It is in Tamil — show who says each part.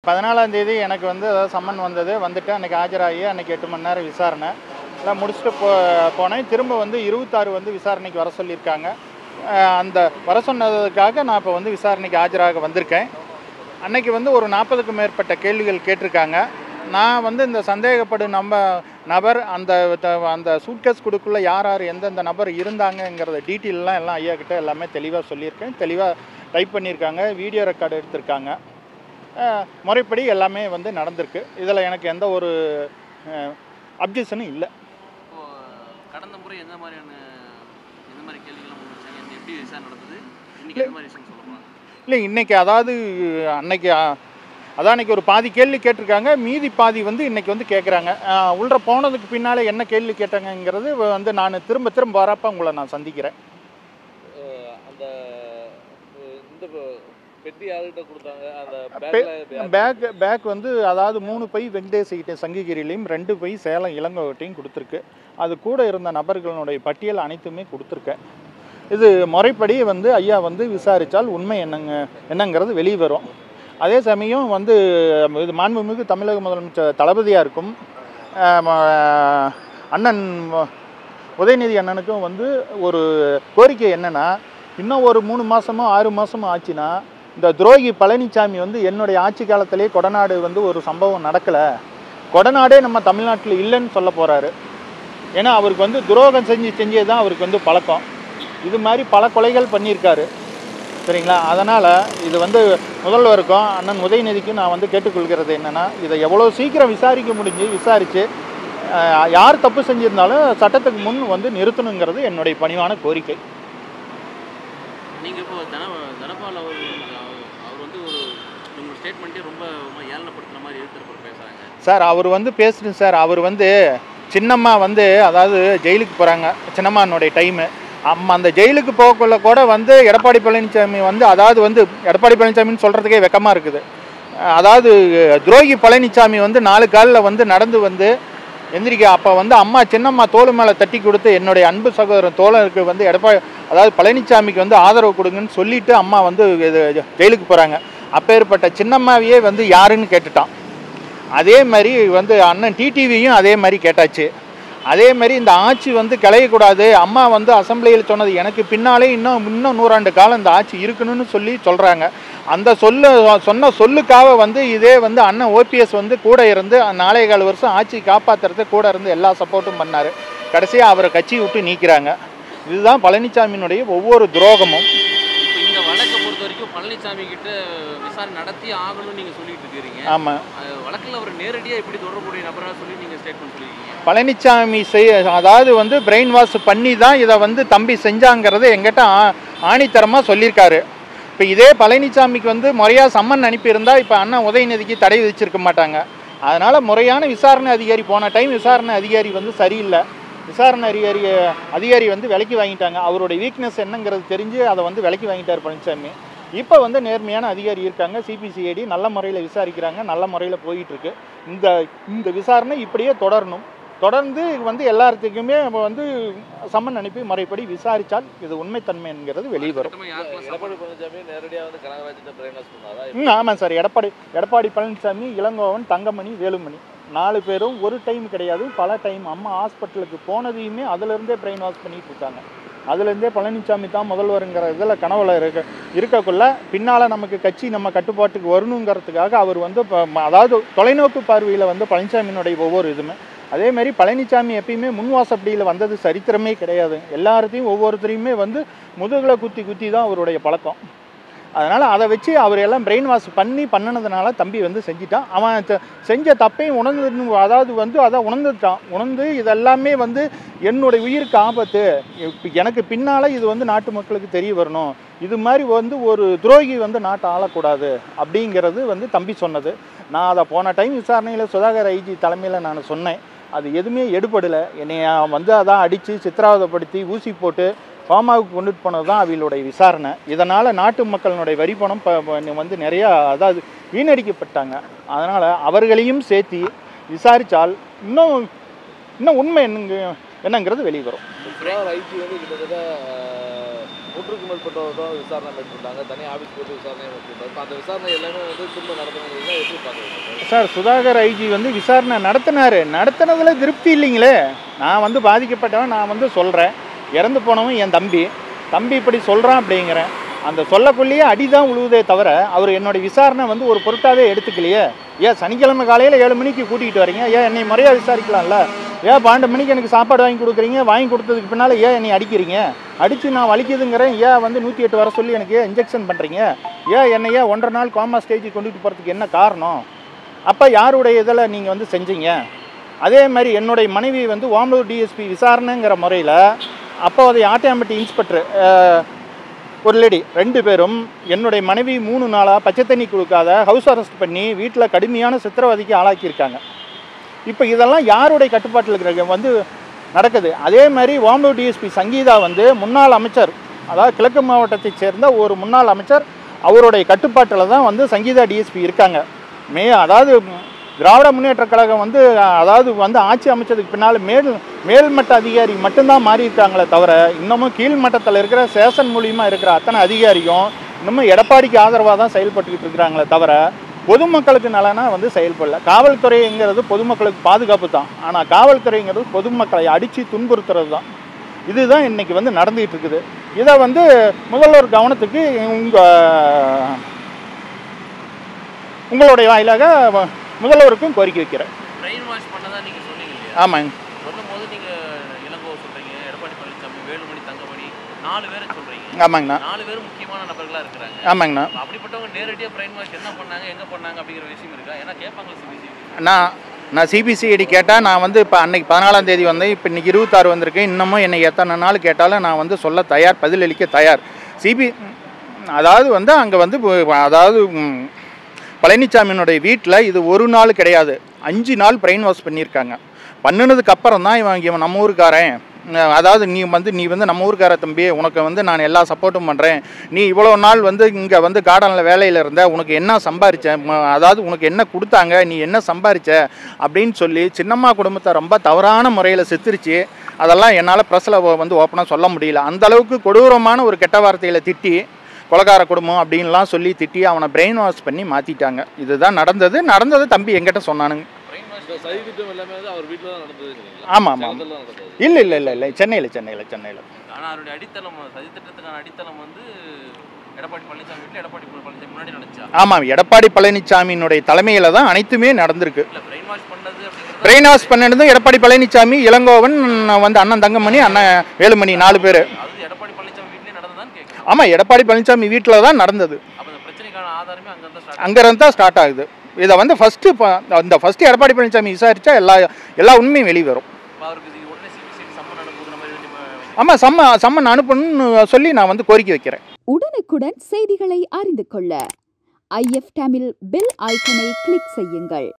Speaker 1: பதினாலாம் தேதி எனக்கு வந்து அதாவது சம்மன் வந்தது வந்துட்டு அன்றைக்கி ஆஜராகி அன்றைக்கி எட்டு மணி நேரம் விசாரணை எல்லாம் முடிச்சுட்டு போ போனேன் திரும்ப வந்து இருபத்தாறு வந்து விசாரணைக்கு வர சொல்லியிருக்காங்க அஹ் அந்த வர சொன்னதுக்காக நான் இப்போ வந்து விசாரணைக்கு ஆஜராக வந்திருக்கேன் அன்னைக்கு வந்து ஒரு நாற்பதுக்கும் மேற்பட்ட கேள்விகள் கேட்டிருக்காங்க நான் வந்து இந்த சந்தேகப்படும் நம்ம நபர் அந்த த- அந்த சூட்கேஸ் குடுக்குள்ள யார் யார் எந்தெந்த நபர் இருந்தாங்கங்கிறத டீட்டெயிலெலாம் எல்லாம் ஐயா கிட்ட எல்லாமே தெளிவாக சொல்லியிருக்கேன் தெளிவாக டைப் பண்ணியிருக்காங்க வீடியோ ரெக்கார்டு எடுத்திருக்காங்க அஹ் முறைப்படி எல்லாமே வந்து நடந்திருக்கு இதில் எனக்கு எந்த ஒரு அப்ஜெக்ஷனும் இல்லை
Speaker 2: இப்போ கடந்த முறை எந்த மாதிரியான எந்த மாதிரி கேள்விகள்லாம் முன் வச்சாங்க இந்த எப்படி விசாரணை நடந்தது இன்னைக்கு எந்த மாதிரி விஷயம் சொல்லலாம்
Speaker 1: இல்லை இன்னைக்கு அதாவது அன்னைக்கு அ, அதான் அன்னைக்கு ஒரு பாதி கேள்வி கேட்டிருக்காங்க மீதி பாதி வந்து இன்னைக்கு வந்து கேட்குறாங்க உள்ள போனதுக்கு பின்னாலே என்ன கேள்வி கேட்டாங்கங்கிறது வந்து நான் திரும்ப திரும்ப வரப்ப உங்களை நான் சந்திக்கிறேன்
Speaker 3: அஹ் அந்த அஹ் இந்த பெ- பெட்டி யார்கிட்ட கொடுத்தாங்க அந்த
Speaker 1: பெ-
Speaker 3: பேக்ல
Speaker 1: பேக் பேக் வந்து அதாவது மூணு பை வெங்கடேசிகிட்ட சங்ககிரிலையும் ரெண்டு பை சேலம் இளங்கோட்டையும் கொடுத்துருக்கு அது கூட இருந்த நபர்களுடைய பட்டியல் அனைத்துமே கொடுத்துருக்கேன் இது முறைப்படி வந்து ஐயா வந்து விசாரித்தால் உண்மை என்னங்க என்னங்கிறது வெளியே வரும் அதே சமயம் வந்து இது மாண்புமிகு தமிழக முதலமைச்சர் தளபதியாக இருக்கும் ஆஹ் ம- அண்ணன் உதயநிதி அண்ணனுக்கும் வந்து ஒரு கோரிக்கை என்னன்னா இன்னும் ஒரு மூணு மாசமோ ஆறு மாசமோ ஆச்சுன்னா இந்த துரோகி பழனிசாமி வந்து என்னுடைய ஆட்சி காலத்திலே கொடநாடு வந்து ஒரு சம்பவம் நடக்கலை கொடநாடே நம்ம தமிழ்நாட்டில் இல்லைன்னு சொல்ல போகிறாரு ஏன்னா அவருக்கு வந்து துரோகம் செஞ்சு செஞ்சே தான் அவருக்கு வந்து பழக்கம் இது மாதிரி பல கொலைகள் பண்ணியிருக்காரு சரிங்களா அதனால் இது வந்து முதல்வருக்கும் அண்ணன் உதயநிதிக்கும் நான் வந்து கேட்டுக்கொள்கிறது என்னென்னா இதை எவ்வளோ சீக்கிரம் விசாரிக்க முடிஞ்சு விசாரித்து யார் தப்பு செஞ்சிருந்தாலும் சட்டத்துக்கு முன் வந்து நிறுத்தணுங்கிறது என்னுடைய பணிவான கோரிக்கை
Speaker 2: நீங்கள் இப்போ தன தனபால் அவர் அவர் அவர் வந்து ஒரு உங்கள் ஸ்டேட்மெண்ட்டே ரொம்ப ரொம்ப ஏளனப்படுத்துற மாதிரி எழுத்துறப்ப பேசுகிறாங்க
Speaker 1: சார் அவர் வந்து பேசுகிறேன் சார் அவர் வந்து சின்னம்மா வந்து அதாவது ஜெயிலுக்கு போகிறாங்க சின்னம்மானுடைய டைமு அம்மா அந்த ஜெயிலுக்கு போகக்குள்ள கூட வந்து எடப்பாடி பழனிசாமி வந்து அதாவது வந்து எடப்பாடி பழனிசாமின்னு சொல்கிறதுக்கே வெக்கமாக இருக்குது அஹ் அதாவது துரோகி பழனிசாமி வந்து நாலு காலில் வந்து நடந்து வந்து எந்திரிக்க அப்போ வந்து அம்மா சின்னம்மா தோள் மேலே தட்டி கொடுத்து என்னுடைய அன்பு சகோதரன் தோழருக்கு வந்து எடப்பாடி அதாவது பழனிசாமிக்கு வந்து ஆதரவு கொடுங்கன்னு சொல்லிட்டு அம்மா வந்து இது ஜெயிலுக்கு போகிறாங்க அப்பேற்பட்ட சின்னம்மாவையே வந்து யாருன்னு கேட்டுட்டான் அதே மாதிரி வந்து அண்ணன் டிடிவியும் அதே மாதிரி கேட்டாச்சு அதே மாதிரி இந்த ஆட்சி வந்து கலையக்கூடாது அம்மா வந்து அசெம்பிளியில் சொன்னது எனக்கு பின்னாலே இன்னும் இன்னும் நூறாண்டு காலம் இந்த ஆட்சி இருக்கணும்னு சொல்லி சொல்கிறாங்க அந்த சொல்லு சொன்ன சொல்லுக்காக வந்து இதே வந்து அண்ணன் ஓபிஎஸ் வந்து கூட இருந்து நாலே கால் வருஷம் ஆட்சி காப்பாற்றுறது கூட இருந்து எல்லா சப்போர்ட்டும் பண்ணார் கடைசியாக அவரை கட்சி விட்டு நீக்கிறாங்க இதுதான் பழனிசாமியினுடைய ஒவ்வொரு துரோகமும்
Speaker 2: இப்போ இந்த வழக்கை பொறுத்த வரைக்கும் பழனிசாமி கிட்ட விசாரணை நடத்தி ஆகணும்னு நீங்கள் சொல்லிட்டு இருக்கிறீங்க
Speaker 1: ஆமாம்
Speaker 2: அது வழக்கில் அவர் நேரடியாக எப்படி தொடர்புடைய நபராக சொல்லி நீங்கள் ஸ்டேட்மெண்ட் சொல்லியிருக்கீங்க
Speaker 1: பழனிசாமி செய் அதாவது வந்து பிரெயின் வாஷ் பண்ணி தான் இதை வந்து தம்பி செஞ்சாங்கிறது எங்கிட்ட ஆ- ஆணித்தரமாக சொல்லியிருக்காரு இப்போ இதே பழனிசாமிக்கு வந்து முறையாக சம்மன் அனுப்பியிருந்தா இப்போ அண்ணன் உதயநிதிக்கு தடை விதிச்சிருக்க மாட்டாங்க அதனால் முறையான விசாரணை அதிகாரி போன டைம் விசாரணை அதிகாரி வந்து சரியில்லை விசாரணை அதிகாரி அதிகாரி வந்து விலைக்கு வாங்கிட்டாங்க அவருடைய வீக்னஸ் என்னங்கிறது தெரிஞ்சு அதை வந்து விலைக்கு வாங்கிட்டார் பழனிசாமி இப்போ வந்து நேர்மையான அதிகாரி இருக்காங்க சிபிசிஐடி நல்ல முறையில் விசாரிக்கிறாங்க நல்ல முறையில் போயிட்டு இருக்கு இந்த இந்த விசாரணை இப்படியே தொடரணும் தொடர்ந்து வந்து எல்லாத்துக்குமே நம்ம வந்து சம்மன் அனுப்பி முறைப்படி விசாரித்தால் இது உண்மைத்தன்மை என்கிறது வெளியே வரும்
Speaker 2: மொத்தமா யாருக்கெல்லாம்
Speaker 3: எடப்பாடி பழனிசாமி நேரடியாக வந்து கனகராஜத்தை பிரெயின் வாஷ் பண்ணாரா
Speaker 1: ம் ஆமாம் சார் எடப்பாடி எடப்பாடி பழனிசாமி இளங்கோவன் தங்கமணி வேலுமணி நாலு பேரும் ஒரு டைம் கிடையாது பல டைம் அம்மா ஹாஸ்பிட்டலுக்கு போனதையுமே அதுலேருந்தே பிரெயின் வாஷ் பண்ணிட்டு இருக்காங்க அதுலேருந்தே பழனிசாமி தான் முதல்வருங்கிற இதில் கனவுல இருக்க இருக்கக்குள்ள பின்னால் நமக்கு கட்சி நம்ம கட்டுப்பாட்டுக்கு வரணுங்கிறதுக்காக அவர் வந்து இப்போ ம- அதாவது தொலைநோக்கு பார்வையில் வந்து பழனிசாமியினுடைய ஒவ்வொரு இதுவுமே அதே மாதிரி பழனிசாமி எப்பயுமே முன்வாசப்படியில் வந்தது சரித்திரமே கிடையாது எல்லாத்தையும் ஒவ்வொருத்தரையுமே வந்து முதுகில் குத்தி குத்தி தான் அவருடைய பழக்கம் அதனால் அதை வச்சு அவர் எல்லாம் பிரெயின் வாஷ் பண்ணி பண்ணினதுனால தம்பி வந்து செஞ்சிட்டான் அவன் த- செஞ்ச தப்பையும் உணர்ந்து அதாவது வந்து அதை உணர்ந்துட்டான் உணர்ந்து இதெல்லாமே வந்து என்னுடைய உயிருக்கு ஆபத்து இப்ப எனக்கு பின்னால் இது வந்து நாட்டு மக்களுக்கு தெரிய வரணும் இது மாதிரி வந்து ஒரு துரோகி வந்து நாட்டை ஆளக்கூடாது அப்படிங்கிறது வந்து தம்பி சொன்னது நான் அதை போன டைம் விசாரணையில் சுதாகர் ஐஜி தலைமையில் நான் சொன்னேன் அது எதுவுமே எடுபடலை என்னைய வந்து அதான் அடித்து சித்திரவதைப்படுத்தி ஊசி போட்டு ஃபார்மாவுக்கு கொண்டுட்டு போனது தான் அவங்களுடைய விசாரணை இதனால் நாட்டு மக்களினுடைய வரி பணம் ப- ப- வந்து நிறையா அதாவது வீணடிக்கப்பட்டாங்க அதனால் அவர்களையும் சேர்த்து விசாரித்தால் இன்னும் இன்னும் உண்மை என்னங்க என்னங்கிறது வெளியே வரும்
Speaker 3: சுறார் ஐஜி வந்து கிட்டத்தட்ட அஹ், நூற்றுக்கும் மேற்பட்டவர் தான் விசாரணை மேற்கொண்டாங்க தனியாக ஆஃபீஸ் போட்டு விசாரணை மேற்கொண்டாங்க இப்போ அந்த விசாரணை எல்லாமே வந்து திரும்ப நடத்தணுங்கிறீங்க எப்படி பார்க்குறீங்க
Speaker 1: சார் சுதாகர் ஐஜி வந்து விசாரணை நடத்தினாரு நடத்தினதுல திருப்தி இல்லைங்களே நான் வந்து பாதிக்கப்பட்டவன் நான் வந்து சொல்கிறேன் இறந்து போனவன் என் தம்பி தம்பி இப்படி சொல்கிறான் அப்படிங்கிறேன் அந்த சொல்லக்குள்ளேயே அடி தான் உழுவுதே தவிர அவர் என்னுடைய விசாரணை வந்து ஒரு பொருட்டாவே எடுத்துக்கலையே ஏன் சனிக்கிழமை காலையில் ஏழு மணிக்கு கூட்டிகிட்டு வரீங்க ஏன் என்னை முறையாக விசாரிக்கலாம்ல ஏன் பன்னெண்டு மணிக்கு எனக்கு சாப்பாடு வாங்கி கொடுக்குறீங்க வாங்கி கொடுத்ததுக்கு பின்னால் ஏன் என்னை அடிக்கிறீங்க அடித்து நான் வலிக்குதுங்கிறேன் ஏன் வந்து நூற்றி எட்டு வர சொல்லி எனக்கு இன்ஜெக்ஷன் பண்ணுறீங்க ஏன் என்னை ஏன் ஒன்றரை நாள் காமா ஸ்டேஜுக்கு கொண்டுட்டு போகிறதுக்கு என்ன காரணம் அப்போ யாருடைய இதில் நீங்கள் வந்து செஞ்சீங்க அதே மாதிரி என்னுடைய மனைவி வந்து ஓமலூர் டிஎஸ்பி விசாரணைங்கிற முறையில் அப்போதைய ஆட்டியாம்பட்டி இன்ஸ்பெக்டர் ஒரு லேடி ரெண்டு பேரும் என்னுடைய மனைவி மூணு நாளாக பச்சை தண்ணி கொடுக்காத ஹவுஸ் அரெஸ்ட் பண்ணி வீட்டில் கடுமையான சித்திரவதைக்கு ஆளாக்கியிருக்காங்க இப்போ இதெல்லாம் யாருடைய கட்டுப்பாட்டில் இருக்கிற வந்து நடக்குது அதே மாதிரி ஓமலூர் டிஎஸ்பி சங்கீதா வந்து முன்னாள் அமைச்சர் அதாவது கிழக்கு மாவட்டத்தைச் சேர்ந்த ஒரு முன்னாள் அமைச்சர் அவருடைய கட்டுப்பாட்டில் தான் வந்து சங்கீதா டிஎஸ்பி இருக்காங்க மே அதாவது ம், திராவிட முன்னேற்ற கழகம் வந்து அதாவது வந்து ஆட்சி அமைச்சதுக்கு பின்னால் மேல் மேல்மட்ட அதிகாரி மட்டும்தான் மாறி இருக்காங்களே தவிர இன்னமும் கீழ்மட்டத்தில் இருக்கிற சேஷன் மூலியமாக இருக்கிற அத்தனை அதிகாரியும் இன்னமும் எடப்பாடிக்கு ஆதரவாக தான் செயல்பட்டுக்கிட்டு இருக்கிறாங்களே தவிர பொதுமக்களுக்கு நலனா வந்து செயல்படல காவல்துறைங்கிறது பொதுமக்களுக்கு பாதுகாப்பு தான் ஆனால் காவல்துறைங்கிறது பொதுமக்களை அடித்து துன்புறுத்துறது தான் இதுதான் இன்னைக்கு வந்து நடந்துகிட்டு இருக்குது இதை வந்து முதல்வர் கவனத்துக்கு உங்கள் உங்களுடைய வாயிலாக வ- முதல்வருக்கும் கோரிக்கை வைக்கிறேன்
Speaker 2: பிரெயின் வாஷ் பண்ணதா நீங்க சொன்னீங்க இல்லையா
Speaker 1: ஆமாங்க
Speaker 2: சொல்லும்போது நீங்க இளங்கோ சொல்றீங்க எடப்பாடி பழனிசாமி வேலுமணி தங்கமணி நாலு பேரை சொல்றீங்க
Speaker 1: ஆமாங்கண்ணா
Speaker 2: நாலு பேரும் முக்கியமான நபர்களா இருக்கிறாங்க
Speaker 1: ஆமாங்கண்ணா
Speaker 2: அப்ப அப்படிப்பட்டவங்க நேரடியாக பிரெயின் வாஷ் என்ன பண்ணாங்க எங்க பண்ணாங்க அப்படிங்கிற விஷயம் இருக்கா ஏன்னா கேட்பாங்க சிபிசி
Speaker 1: நான் நான் சிபிசிஐடி கேட்டால் நான் வந்து இப்போ அன்னைக்கு பதினாலாம் தேதி வந்தேன் இப்போ இன்னைக்கு இருபத்தாறு வந்திருக்கேன் இன்னமும் என்னை எத்தனை நாள் கேட்டாலும் நான் வந்து சொல்ல தயார் பதிலளிக்க தயார் சிபி அதாவது வந்து அங்கே வந்து பு- அதாவது ம், பழனிசாமியினுடைய வீட்டில் இது ஒரு நாள் கிடையாது அஞ்சு நாள் பிரெயின் வாஷ் பண்ணியிருக்காங்க பண்ணினதுக்கு அப்புறம் தான் இவன் இவன் நம்ம ஊருக்காரன் அஹ் அதாவது நீ வந்து நீ வந்து நம்ம ஊருக்கார தம்பி உனக்கு வந்து நான் எல்லா சப்போர்ட்டும் பண்ணுறேன் நீ இவ்வளோ நாள் வந்து இங்கே வந்து கார்டனில் வேலையில் இருந்த உனக்கு என்ன சம்பாரிச்ச ம- அதாவது உனக்கு என்ன கொடுத்தாங்க நீ என்ன சம்பாரிச்ச அப்படின்னு சொல்லி சின்னம்மா குடும்பத்தை ரொம்ப தவறான முறையில் சித்தரிச்சு அதெல்லாம் என்னால் ப்ரெஸ்ஸில் வந்து ஓப்பனாக சொல்ல முடியல அந்த அளவுக்கு கொடூரமான ஒரு கெட்ட வார்த்தையில் திட்டி கொலகார குடும்பம் அப்படின்லாம் சொல்லி திட்டி அவனை பிரெயின் வாஷ் பண்ணி மாற்றிட்டாங்க இதுதான் நடந்தது நடந்தது தம்பி என்கிட்ட சொன்னானுங்க
Speaker 2: பிரெயின் வாஷ்
Speaker 3: இந்த சதி திட்டம் எல்லாமே வந்து அவர் வீட்டில் தான் நடந்ததுங்கிறீங்களா
Speaker 1: ஆமாம் ஆமாம்
Speaker 3: சேலத்துல தான் நடந்தது
Speaker 1: இல்லை இல்லை இல்லை இல்லை சென்னையில் சென்னையில் சென்னையில்
Speaker 2: ஆனா அவருடைய அடித்தளம் சதித்திட்டத்துக்கான அடித்தளம் வந்து எடப்பாடி பழனிசாமி வீட்டில் எடப்பாடி பழனிசாமி முன்னாடி நடந்துச்சா
Speaker 1: ஆமாம் எடப்பாடி பழனிசாமியினுடைய தலைமையில் தான் அனைத்துமே நடந்திருக்கு
Speaker 2: இல்ல பிரெயின் வாஷ் பண்ணது அப்படிங்கிறது
Speaker 1: பிரெயின் வாஷ் பண்ணது எடப்பாடி பழனிசாமி இளங்கோவன் வந்து அண்ணன் தங்கமணி அண்ணன் வேலுமணி நாலு பேர்
Speaker 2: அது எடப்பாடி பழனிசாமி வீட்லயே நடந்ததான்னு கேட்குறேன்
Speaker 1: ஆமாம் எடப்பாடி பழனிசாமி வீட்டில் தான் நடந்தது
Speaker 2: அப்ப இந்த பிரச்சனைக்கான ஆதாரமே அங்க இருந்தா ஸ்டார்ட்
Speaker 1: அங்கேருந்து தான் ஸ்டார்ட் ஆகுது இதை வந்து ஃபஸ்ட்டு இந்த ஃபஸ்ட்டு எடப்பாடி பழனிசாமி விசாரித்தா எல்லா எல்லா உண்மையும் வெளியே வரும்
Speaker 2: அவருக்கு இது உடனே சிபிசிஐடி சம்மன் அனுப்புகிற மாதிரி வேண்டி
Speaker 1: ஆமாம் சம்ம சம்மன் அனுப்பணும்னு சொல்லி நான் வந்து கோரிக்கை வைக்கிறேன்
Speaker 4: உடனுக்குடன் செய்திகளை அறிந்து கொள்ள ஐஎஃப் தமிழ் பெல் ஐக்கனை கிளிக் செய்யுங்கள்